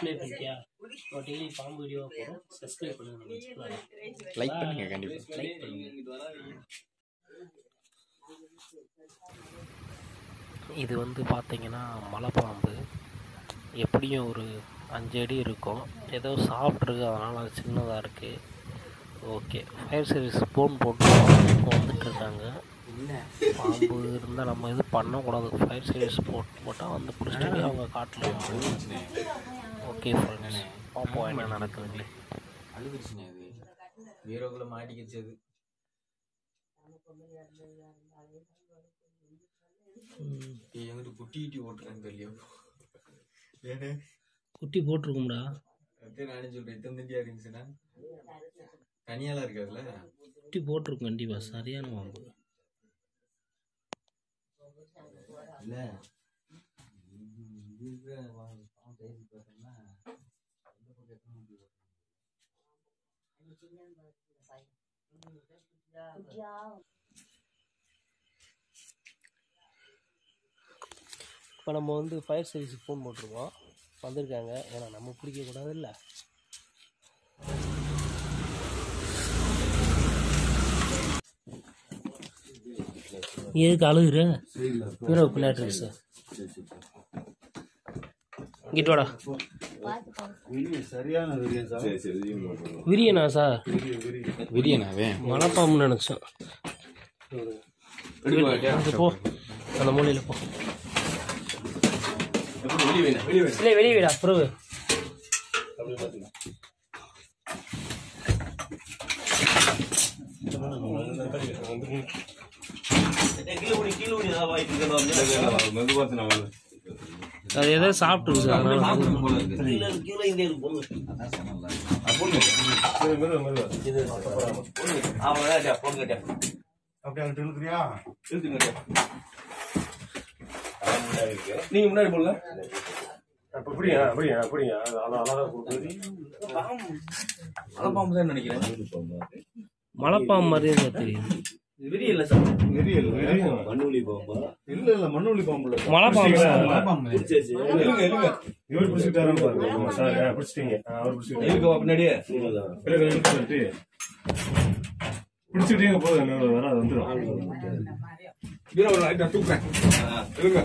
Subscribe பண்ணிட்டியா ஒரு daily பாம்பு வீடியோ போகிறோம் சப்ஸ்கிரைப் பண்ணுங்க நம்ம சேனலை. லைக் பண்ணுங்க கண்டிப்பா லைக் பண்ணுங்க இது வந்து பார்த்தீங்கன்னா மலைப்பாம்பு எப்படியும் ஒரு அஞ்சு அடி இருக்கும் ஏதோ சாப்பிட்ருக்கு அதனால் அது சின்னதாக இருக்குது ஓகே ஃபயர் சர்வீஸ் ஃபோன் போட்டு வந்துட்டு இருக்காங்க பாம்பு இருந்தால் நம்ம எதுவும் பண்ணக்கூடாது ஃபயர் சர்வீஸ் போட்டு போட்டால் வந்து பிடிச்சிட்டு போய் அவங்க காட்டில் ஓகே ஃப்ரெண்ட்ஸ் பார்ப்போம் என்ன நடக்குதுன்னு அழுதுருச்சுண்ணே அது வீரோக்குள்ள மாட்டிக்கிச்சு அது ஏய், எங்கிட்ட குட்டி குட்டி ஓட்டுறேன் தெரியல ஏனே குட்டி போட்டிருக்கும்டா அதே நானும் சொல்றேன் இத்தனை தண்டியா இருந்துச்சுன்னா தனியாலாம் இருக்காதுல்ல குட்டி போட்டிருக்கும் கண்டிப்பாக சரியான பாம்பு இல்ல இது வாங்க, பாவம் பேசி பார்த்தோம்னா, எந்த பக்கம் எத்தனை முடி ஓட்டுறாங்க? இப்போ நம்ம வந்து ஃபயர் சர்வீஸுக்கு ஃபோன் போட்டிருக்கோம் வந்திருக்காங்க ஏன்னா நம்ம பிடிக்கக்கூடாது இல்லை எதுக்கு அழுகுற ஹீரோ பின்னாடி இருக்கு சார் இங்கிட்டு வாடா சரியான விரியம் சார் விரியனா சார் விரியனாவே மலைப்பாம்பு நினச்சோம் அங்க போ அந்த மூலையில் போ இல்லை வெளியே விடா பிறகு அது எதோ சாப்பிட்டுருக்கு சார் அதனால அப்படியே அங்கிட்டு இழுக்கிறியா நீங்க முன்னாடி போடுங்க அப்ப அப்படியா அப்படியா அப்படியா அது அழகா அழகா கொடுக்குது மலைப்பாம்பு தான் நினைக்கிறேன் மலைப்பாம்பு மாதிரியே சார் தெரியுது இது விரிய இல்ல சார் விரியல் விரியம் மண்ணுளி பாம்பா இல்ல இல்ல மண்ணுளி பாம்பு இல்ல மலைப்பாம்பு சார் மலைப்பாம்பு இருங்க இருங்க இவர் பிடிச்சிட்டாருன்னு பாருங்க சார் ஆ, பிடிச்சிட்டீங்க ஆ, அவர் பிடிச்சிட்டாரு இருக்கவா பின்னாடியே பிறகு இழுத்து சொல்லிட்டு பிடிச்சிட்டீங்க போதும் இன்னொரு வர அது வந்துடும் வீர ஒரு லைட்டா தூக்குறேன் இருங்க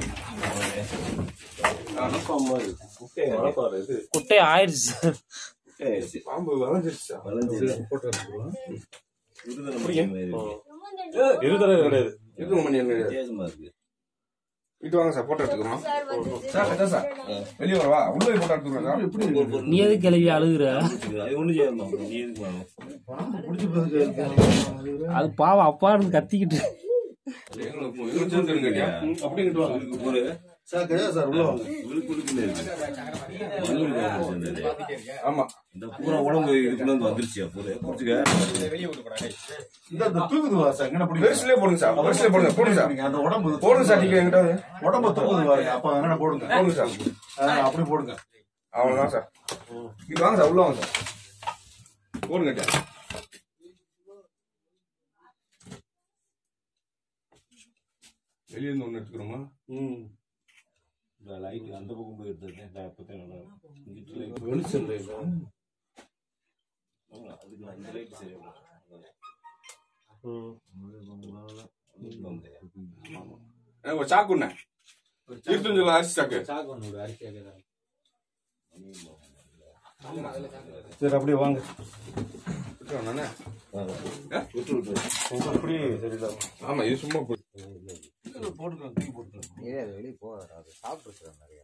குட்டை ஆயிடுச்சு சார் பாம்பு வளைஞ்சிருச்சா இருதலை கிடையாது இருக்குங்க மணி என்ன இது வாங்க சார் போட்டோ எடுத்துக்கிறோம் சார் கட்டா சார் வெளியே வரவா உள்ள போய் போட்டோ எடுத்துக்கிறோம் சார் எப்படி நீ எதுக்கு கிளவி அழுகுற அது பாவம் அப்பான்னு கத்திக்கிட்டு அப்படிங்கிட்டு வாங்க சார் கிடையாது சார் உள்ள வாங்க ஆமா பூரா உடம்பு இதுக்குள்ள இருந்து வந்துருச்சியா பூரா புடிச்சுக்க இந்த இந்த தூக்குது வா சார் எங்கன பிடிக்கும் பெருசுலயே போடுங்க சார் பெருசுலயே போடுங்க போடுங்க சார் நீங்க அந்த உடம்பு போடுங்க சார் நீங்க எங்கிட்ட வந்து. உடம்ப தூக்குது பாருங்க அப்ப எங்கன போடுங்க போடுங்க சார் ஆ, அப்படி போடுங்க அவ்வளவுதான் சார் இது வாங்க சார் உள்ள வாங்க சார் போடுங்க சார் வெளியே இருந்து ஒண்ணு எடுத்துக்கிறோமா லைட் அந்த பக்கம் போய் எடுத்தது அப்பதான் நல்லா இங்கிட்டு light வெளிச்சம் இல்லை ஆமா, அதுக்கு நான் இந்த லைட் சரியா எனக்கு ஒரு சாக்கு ஒண்ணு இருபத்தஞ்சு கிலோ அரிசி சாக்கு சாக்கு ஒன்று ஒரு அரிசியாக சரி அப்படியே வாங்க விட்டுறோம் நானே அப்படி சரிதான் ஆமா இது சும்மா போய் போட்டுக்கலாம் தூக்கி போட்டுக்கலாம் ஏ அது வெளியே போகாது அது சாப்பிட்டுருக்குறேன் நிறைய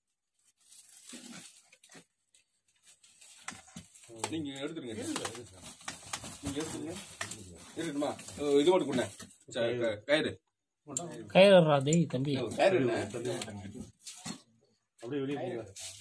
நீங்க எடுத்துருங்க நீங்க எடுத்துருங்க இருக்கட்டுமா இது மட்டும் கொடுங்க சரி, க- கயிறு கயிறா டேய் தம்பி கயிறு என்ன? அப்படியே வெளியே போங்க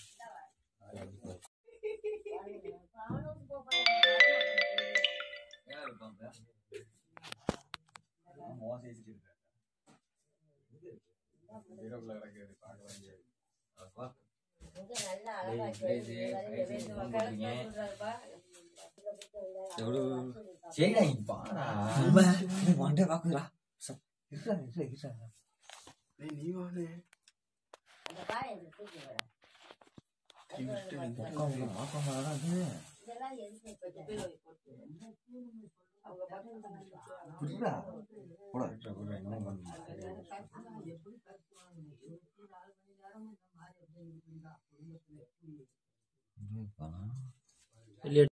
சரிடா இங்க பாடா மண்டே பாக்குறா இருடா இருடா இருடா நீ வாங்க வெளியே